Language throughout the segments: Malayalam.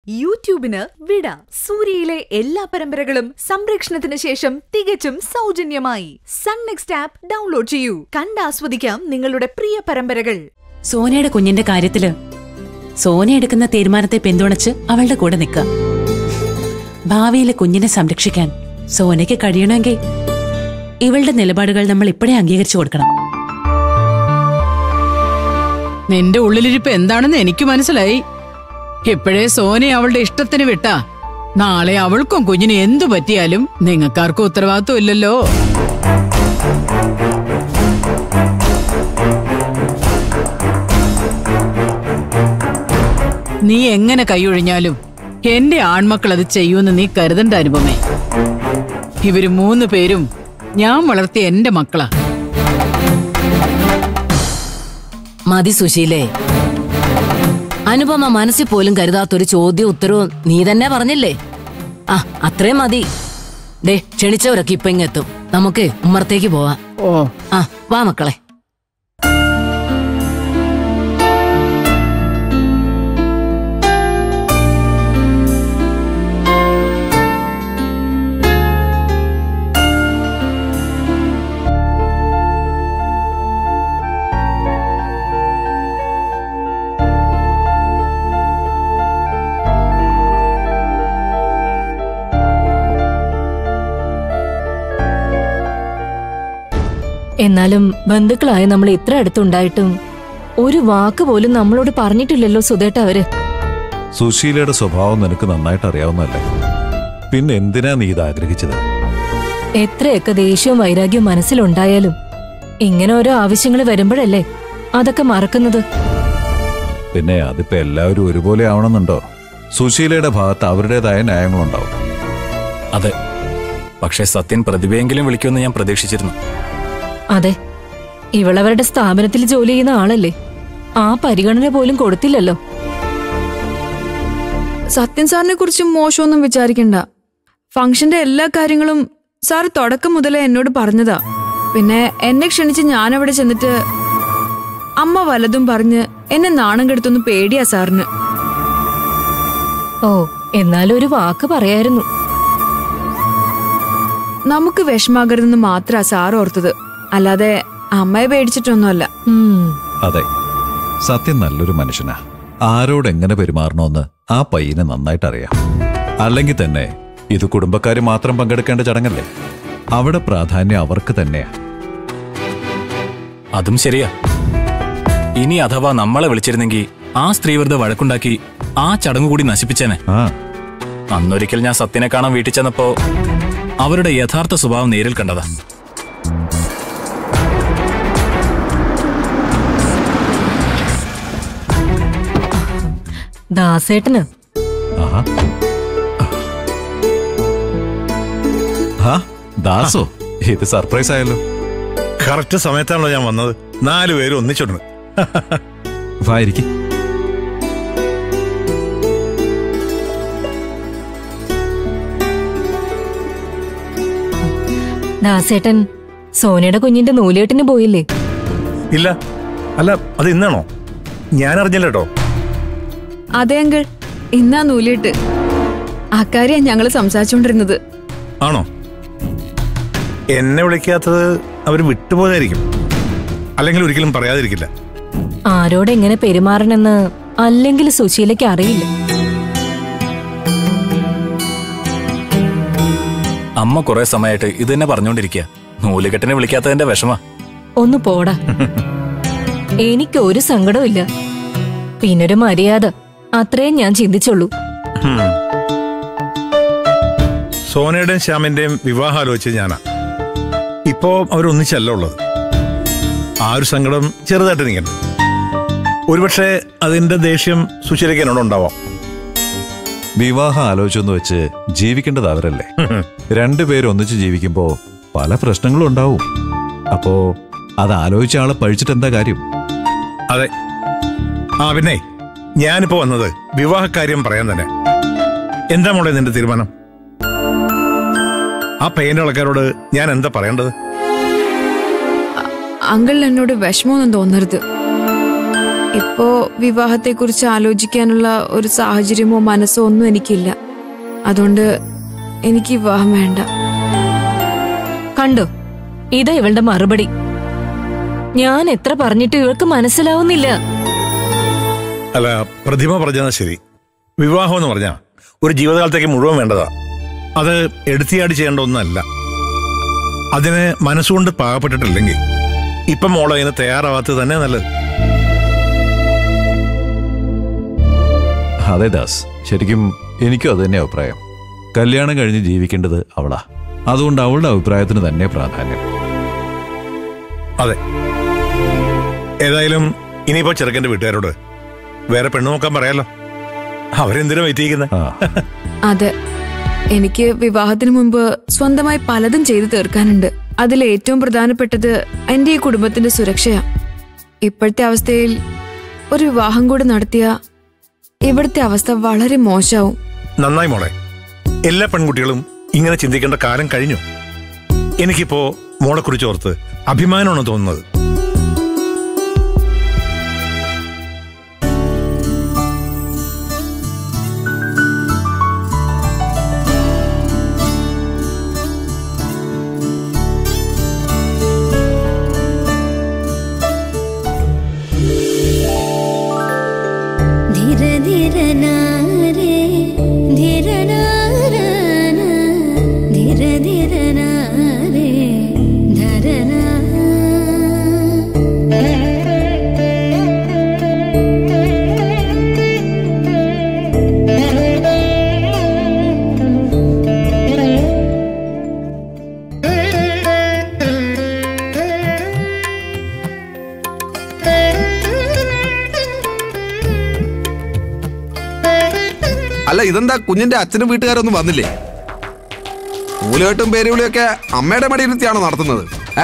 യൂട്യൂബിന് വിട സൂര്യയിലെ എല്ലാ പരമ്പരകളും സംരക്ഷണത്തിന് ശേഷം തികച്ചും സൗജന്യമായി സൺ നെക്സ്റ്റ് ആപ്പ് ഡൗൺലോഡ് ചെയ്യൂ കണ്ടാസ്വദിക്കാം നിങ്ങളുടെ പ്രിയ പരമ്പരകൾ സോനയുടെ കുഞ്ഞിന്റെ കാര്യത്തില് സോന എടുക്കുന്ന തീരുമാനത്തെ പിന്തുണച്ച് അവളുടെ കൂടെ നിൽക്കുക ഭാവിയിലെ കുഞ്ഞിനെ സംരക്ഷിക്കാൻ സോനയ്ക്ക് കഴിയണമെങ്കിൽ ഇവളുടെ നിലപാടുകൾ നമ്മൾ ഇപ്പോഴേ അംഗീകരിച്ചു കൊടുക്കണം നിന്റെ ഉള്ളിലിരിപ്പ് എന്താണെന്ന് എനിക്ക് മനസ്സിലായി ഇപ്പോഴേ സോനെ അവളുടെ ഇഷ്ടത്തിന് വിട്ടാ നാളെ അവൾക്കും കുഞ്ഞിന് എന്തു പറ്റിയാലും നിങ്ങൾക്കാർക്കും ഉത്തരവാദിത്വം ഇല്ലല്ലോ നീ എങ്ങനെ കൈയൊഴിഞ്ഞാലും എന്റെ ആൺമക്കൾ അത് ചെയ്യുമെന്ന് നീ കരുതണ്ട അനുപമേ ഇവര് മൂന്ന് പേരും ഞാൻ വളർത്തിയ എന്റെ മക്കളാ മതി സുശീലേ അനുപമ മനസ്സിൽ പോലും കരുതാത്തൊരു ചോദ്യം ഉത്തരവും നീ തന്നെ പറഞ്ഞില്ലേ ആ അത്രയും മതി ദേ ക്ഷണിച്ചവരൊക്കെ ഇപ്പൊ ഇങ്ങെത്തും നമുക്ക് ഉമ്മറത്തേക്ക് പോവാം ഓ ആ വാ മക്കളെ എന്നാലും ബന്ധുക്കളായ നമ്മൾ ഇത്ര അടുത്തുണ്ടായിട്ടും ഒരു വാക്ക് പോലും നമ്മളോട് പറഞ്ഞിട്ടില്ലല്ലോ സുധേട്ട അവര് സുശീലയുടെ സ്വഭാവം നിനക്ക് നന്നായിട്ട് അറിയാവുന്നതല്ലേ പിന്നെ എന്തിനാ നീ ഇത് ആഗ്രഹിച്ചത് എത്രയൊക്കെ ദേഷ്യവും വൈരാഗ്യവും മനസ്സിലുണ്ടായാലും ഇങ്ങനെ ഓരോ ആവശ്യങ്ങൾ വരുമ്പോഴല്ലേ അതൊക്കെ മറക്കുന്നത് പിന്നെ അതിപ്പോ എല്ലാവരും ഒരുപോലെ ആവണമെന്നുണ്ടോ സുശീലയുടെ ഭാഗത്ത് അവരുടേതായ ന്യായങ്ങളുണ്ടാവും അതെ പക്ഷേ സത്യൻ പ്രതിഭയെങ്കിലും വിളിക്കുമെന്ന് ഞാൻ പ്രതീക്ഷിച്ചിരുന്നു അതെ ഇവളവരുടെ സ്ഥാപനത്തിൽ ജോലി ചെയ്യുന്ന ആളല്ലേ ആ പരിഗണന പോലും കൊടുത്തില്ലല്ലോ സത്യൻ സാറിനെ കുറിച്ച് മോശമൊന്നും വിചാരിക്കണ്ട ഫംഗ്ഷന്റെ എല്ലാ കാര്യങ്ങളും സാർ തുടക്കം മുതലേ എന്നോട് പറഞ്ഞതാ പിന്നെ എന്നെ ക്ഷണിച്ച് ഞാൻ അവിടെ ചെന്നിട്ട് അമ്മ വലതും പറഞ്ഞ് എന്നെ നാണം കെടുത്തൊന്ന് പേടിയാ സാറിന് ഓ എന്നാലും ഒരു വാക്ക് പറയായിരുന്നു നമുക്ക് വിഷമാകരുതെന്ന് മാത്രാ സാർ ഓർത്തത് അല്ലാതെ അമ്മയെ പേടിച്ചിട്ടൊന്നുമല്ല ഉം അതെ സത്യം നല്ലൊരു മനുഷ്യനാ ആരോട് എങ്ങനെ പെരുമാറണമെന്ന് ആ പയ്യനെ നന്നായിട്ട് അറിയാം അല്ലെങ്കിൽ തന്നെ ഇത് കുടുംബക്കാര് മാത്രം പങ്കെടുക്കേണ്ട ചടങ്ങല്ലേ അവിടെ പ്രാധാന്യം അവർക്ക് തന്നെയാ അതും ശരിയാ ഇനി അഥവാ നമ്മളെ വിളിച്ചിരുന്നെങ്കിൽ ആ സ്ത്രീ വെറുതെ വഴക്കുണ്ടാക്കി ആ ചടങ്ങ് കൂടി നശിപ്പിച്ചേനെ ആ അന്നൊരിക്കൽ ഞാൻ സത്യനെ കാണാൻ വീട്ടിൽ ചെന്നപ്പോ അവരുടെ യഥാർത്ഥ സ്വഭാവം നേരിൽ കണ്ടതാ ദാസേട്ടന് ആഹാ. ആ ദാസോ ഇത് സർപ്രൈസ് ആയല്ലോ കറക്റ്റ് സമയത്താണല്ലോ ഞാൻ വന്നത് നാലു പേര് ഒന്നിച്ചിട്ടുണ്ട് വായിരിക്കും ദാസേട്ടൻ സോനയുടെ കുഞ്ഞിന്റെ നൂലേട്ടിന് പോയില്ലേ ഇല്ല അല്ല അത് ഇന്നാണോ ഞാൻ അറിഞ്ഞില്ല കേട്ടോ അതെ അങ്കിൾ ഇന്നാ നൂലിട്ട് അക്കാര്യ ഞങ്ങള് സംസാരിച്ചുകൊണ്ടിരുന്നത് ആണോ എന്നെ വിളിക്കാത്തത് അവർ വിട്ടുപോയതായിരിക്കും അല്ലെങ്കിൽ ഒരിക്കലും പറയാതിരിക്കില്ല ആരോട് എങ്ങനെ പെരുമാറണമെന്ന് അല്ലെങ്കിൽ സുശീലയ്ക്ക് അറിയില്ല അമ്മ കുറെ സമയമായിട്ട് ഇത് തന്നെ പറഞ്ഞുകൊണ്ടിരിക്കുക നൂലുകെട്ടിനെ വിളിക്കാത്തതിന്റെ വിഷമ ഒന്ന് പോടാ എനിക്ക് ഒരു സങ്കടവും ഇല്ല പിന്നൊരു മര്യാദ അത്രയും ഞാൻ ചിന്തിച്ചുള്ളൂ ഹും. സോനയുടെയും ശ്യാമിന്റെയും വിവാഹം ആലോചിച്ച് ഞാനാ ഇപ്പോ അവരൊന്നിച്ചല്ല ഉള്ളത് ആ ഒരു സങ്കടം ചെറുതായിട്ട് നിൽക്കണം ഒരുപക്ഷെ അതിന്റെ ദേഷ്യം സുശീലയ്ക്ക് എന്നോടുണ്ടാവാം വിവാഹം ആലോചിച്ചെന്ന് വെച്ച് ജീവിക്കേണ്ടത് അവരല്ലേ രണ്ടുപേരും ഒന്നിച്ച് ജീവിക്കുമ്പോ പല പ്രശ്നങ്ങളും ഉണ്ടാവും അപ്പോ അത് ആലോചിച്ച ആളെ പഴിച്ചിട്ട് എന്താ കാര്യം അതെ ആ പിന്നെ ഞാനിപ്പോ വന്നത് വിവാഹക്കാര്യം പറയാൻ തന്നെ എന്താ മോളെ നിന്റെ തീരുമാനം ആ പെയിന്റ് ആൾക്കാരോട് ഞാൻ എന്താ പറയേണ്ടത് അങ്കിളിന് എന്നോട് വിഷമമൊന്നും തോന്നരുത് ഇപ്പോ വിവാഹത്തെക്കുറിച്ച് ആലോചിക്കാനുള്ള ഒരു സാഹചര്യമോ മനസ്സോ ഒന്നും എനിക്കില്ല അതുകൊണ്ട് എനിക്ക് വിവാഹം വേണ്ട കണ്ടോ ഇതാ ഇവളുടെ മറുപടി ഞാൻ എത്ര പറഞ്ഞിട്ട് ഇവൾക്ക് മനസ്സിലാവുന്നില്ല അല്ല പ്രതിഭ പറഞ്ഞത് ശരി വിവാഹം എന്ന് പറഞ്ഞാ ഒരു ജീവിതകാലത്തേക്ക് മുഴുവൻ വേണ്ടതാ അത് എടുത്തിയാടി ചെയ്യേണ്ട ഒന്നല്ല അതിന് മനസ്സുകൊണ്ട് പാകപ്പെട്ടിട്ടില്ലെങ്കിൽ ഇപ്പം മോളെ അതിന് തയ്യാറാവാത്തത് തന്നെ നല്ലത് അതെ ദാസ് ശരിക്കും എനിക്കും അത് തന്നെ അഭിപ്രായം കല്യാണം കഴിഞ്ഞ് ജീവിക്കേണ്ടത് അവളാ അതുകൊണ്ട് അവളുടെ അഭിപ്രായത്തിന് തന്നെ പ്രാധാന്യം അതെ ഏതായാലും ഇനിയിപ്പോ ചെറുക്കന്റെ വീട്ടുകാരോട് വേറെ പെണ്ണു നോക്കാൻ പറയാലോ അവരെന്തിനാ വെയിറ്റ് ചെയ്യുന്നത് ആ അതെ എനിക്ക് വിവാഹത്തിന് മുമ്പ് സ്വന്തമായി പലതും ചെയ്തു തീർക്കാനുണ്ട് അതിൽ ഏറ്റവും പ്രധാനപ്പെട്ടത് എന്റെ ഈ കുടുംബത്തിന്റെ സുരക്ഷയാ ഇപ്പോഴത്തെ അവസ്ഥയിൽ ഒരു വിവാഹം കൂടി നടത്തിയ ഇവിടുത്തെ അവസ്ഥ വളരെ മോശമാവും നന്നായി മോളെ എല്ലാ പെൺകുട്ടികളും ഇങ്ങനെ ചിന്തിക്കേണ്ട കാലം കഴിഞ്ഞു എനിക്കിപ്പോ മോളെ കുറിച്ച് ഓർത്ത് അഭിമാനമാണ് തോന്നുന്നത് ധിര ധിര നാരേ ധിര നാരാന ധിര ധിര നാരേ ധരന അല്ല ഇതെന്താ കുഞ്ഞിന്റെ അച്ഛനും വീട്ടുകാരൊന്നും വന്നില്ലേ മൂലകെട്ടും പേരുവിളിയൊക്കെ അമ്മയുടെ മടിയിരുത്തിയാണോ നടത്തുന്നത് ഏ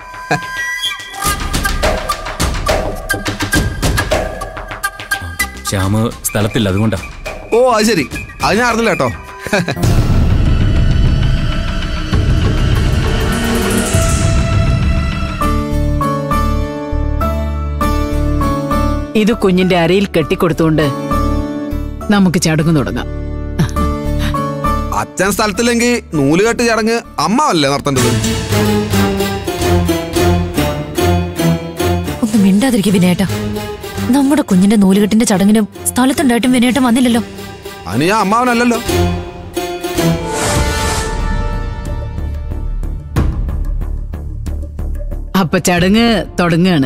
ശ്യാമ് സ്ഥലത്തില്ല അതുകൊണ്ടാ ഓ അത് ശരി അത് ഞാൻ അറിഞ്ഞില്ല കേട്ടോ ഇത് കുഞ്ഞിന്റെ അരയിൽ കെട്ടിക്കൊടുത്തുകൊണ്ട് നമുക്ക് ചടങ്ങ് തുടങ്ങാം അച്ഛൻ സ്ഥലത്തില്ലെങ്കിൽ നൂലുകെട്ട് ചടങ്ങ് അമ്മ അല്ലേ നടത്തേണ്ടത് ഒന്ന് മിണ്ടാതിരിക്കും വിനേട്ട നമ്മുടെ കുഞ്ഞിന്റെ നൂലുകെട്ടിന്റെ ചടങ്ങിനും സ്ഥലത്തുണ്ടായിട്ടും വിനേട്ടം വന്നില്ലല്ലോ അതിന് ഞാൻ അമ്മാവനല്ലല്ലോ അപ്പൊ ചടങ്ങ് തുടങ്ങുകയാണ്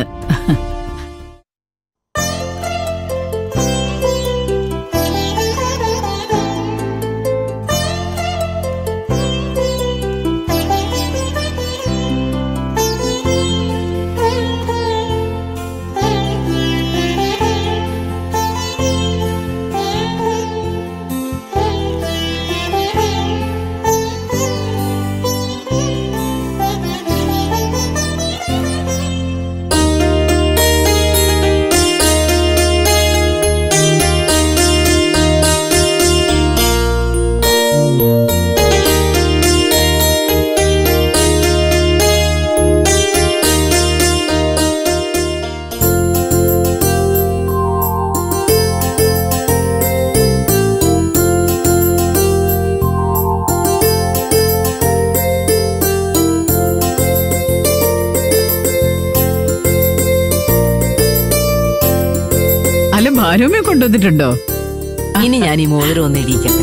അല്ല ഭാനുമ്മയെ കൊണ്ടുവന്നിട്ടുണ്ടോ ഇനി ഞാൻ ഈ മോതിരം ഒന്ന് ഇടിയിക്കട്ടെ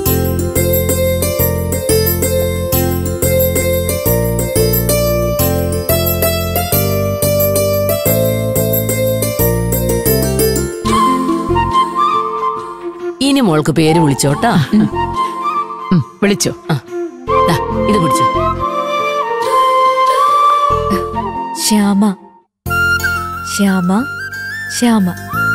ഇനി മോൾക്ക് പേര് വിളിച്ചോട്ടാ ഉം, വിളിച്ചോ ദാ, ഇത് പിടിച്ചോ ശ്യാമ ശ്യാമ ശ്യാമ